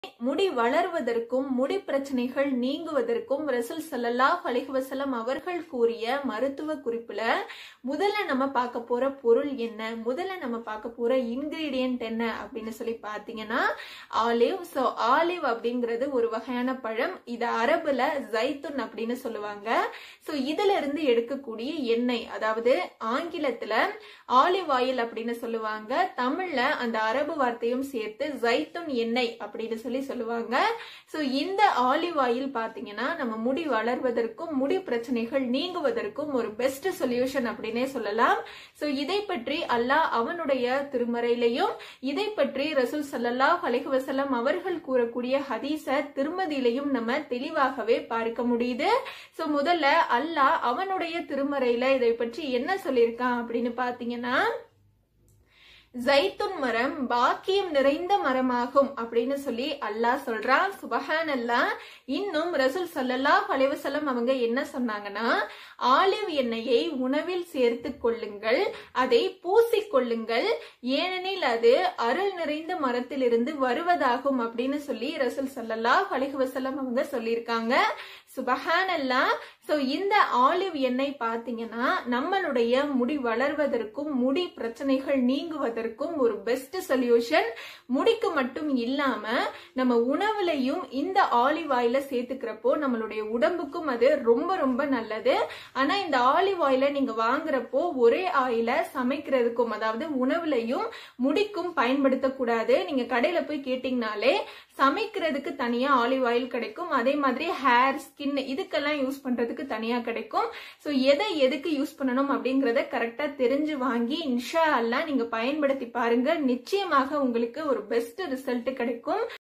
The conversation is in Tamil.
முடி வளர்வதற்கும் முடி பிரச்சனைகள் நீங்குவதற்கும் ரசூல் ஸல்லல்லாஹு அலைஹி வஸல்லம் அவர்கள் கூறிய மருத்துவ குறிப்புல முதல்ல நம்ம பார்க்க போற பொருள் என்ன முதல்ல நம்ம பார்க்க போற இன்கிரீடியன்ட் என்ன அப்படின்னு சொல்லி பார்த்தீங்கன்னா ஆலிவ் ஸோ ஆலிவ் அப்படிங்கிறது ஒரு வகையான பழம் இது அரபுல ஜைத்துன் அப்படின்னு சொல்லுவாங்க ஸோ இதுல இருந்து எடுக்கக்கூடிய எண்ணெய் அதாவது ஆங்கிலத்துல ஆலிவ் ஆயில் அப்படின்னு சொல்லுவாங்க தமிழ்ல அந்த அரபு வார்த்தையும் சேர்த்து ஜைத்துன் எண்ணெய் அப்படின்னு சொல்லி சொல்லுவாங்க ஸோ இந்த ஆலிவ் ஆயில் பாத்தீங்கன்னா நம்ம முடி வளர்வதற்கும் முடி பிரச்சனைகள் நீங்குவதற்கும் ஒரு பெஸ்ட் சொல்யூஷன் அப்படின்னே சொல்லலாம் ஸோ இதை பற்றி அல்லாஹ் அவனுடைய திருமறையிலையும் இதை பற்றி ரசூல் ஸல்லல்லாஹு அலைஹி வஸல்லம் அவர்கள் கூறக்கூடிய ஹதீஸ திருமதியிலையும் நம்ம தெளிவாகவே பார்க்க முடியுது ஸோ முதல்ல அல்லாஹ் அவனுடைய திருமறையில இதை பற்றி என்ன சொல்லியிருக்கான் அப்படின்னு பாத்தீங்கன்னா ஜைத்துன் மரம் பாக்கியம் நிறைந்த மரமாகும் அப்படின்னு சொல்லி அல்லாஹ் சொல்றான் சுபஹான் அல்லாஹ் இன்னும் ரசூல் சல்லல்லாஹ் அலைவசல்லம் அவங்க என்ன சொன்னாங்கன்னா ஆலிவ் எண்ணெயை உணவில் சேர்த்து கொள்ளுங்கள் அதை பூசிக்கொள்ளுங்கள் ஏனெனில் அது அருள் நிறைந்த மரத்திலிருந்து வருவதாகும் அப்படின்னு சொல்லி ரசூல் சல்லல்லாஹ் அலைஹி வஸல்லம் அவங்க சொல்லியிருக்காங்க சுபஹான் அல்லாஹ் ஸோ இந்த ஆலிவ் எண்ணெய் பார்த்தீங்கன்னா நம்மளுடைய முடி வளர்வதற்கும் முடி பிரச்சனைகள் நீங்குவதற்கும் ஒரு பெஸ்ட் சொல்யூஷன் முடிக்கு மட்டும் இல்லாம நம்ம உணவுலையும் இந்த ஆலிவ் ஆயில சேர்த்துக்கிறப்போ நம்மளுடைய உடம்புக்கும் அது ரொம்ப ரொம்ப நல்லது ஆனா இந்த ஆலிவ் ஆயில நீங்க வாங்குறப்போ ஒரே ஆயில சமைக்கிறதுக்கும் அதாவது உணவுலையும் முடிக்கும் பயன்படுத்தக்கூடாது நீங்க கடையில போய் கேட்டீங்கனாலே சமைக்கிறதுக்கு தனியா ஆலிவ் ஆயில் கிடைக்கும் அதே மாதிரி ஹேர் ஸ்கின் இதுக்கெல்லாம் யூஸ் பண்றதுக்கு தனியா கிடைக்கும் ஸோ எதை எதுக்கு யூஸ் பண்ணணும் அப்படிங்கறத கரெக்டா தெரிஞ்சு வாங்கி இன்ஷா அல்லா நீங்க பயன்படுத்தி பாருங்க நிச்சயமாக உங்களுக்கு ஒரு பெஸ்ட் ரிசல்ட் கிடைக்கும்